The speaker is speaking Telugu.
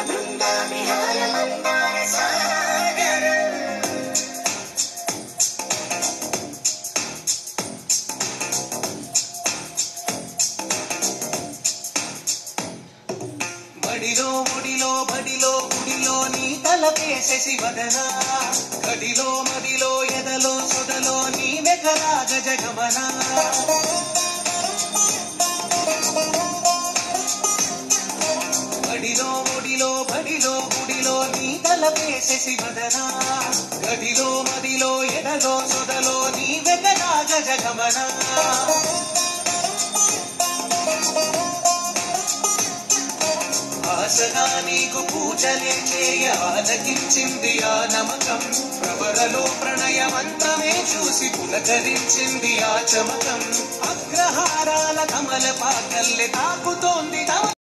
బృందావిహార మందార సాగరం బడిలో ఒడిలో బడిలో గుడిలో నీ తలపేసే శివదన గడిలో మదిలో ఎదలో సొదలో నీ మెగరా గజగమన బడిలో ఒడిలో బడిలో గుడిలో నీ తలపేసే శివదన గడిలో మదిలో ఎదలో సొదలో నీ మెగరా గజగమన ఆశగా నీకు పూజలే చేయ ఆలకించింది ఆ నమకం ప్రవరలో ప్రణయ మంత్రమే చూసి పులకరించింది ఆ చమకం అగ్రహారాల కమల పాకల్లె తాకుతోంది తమ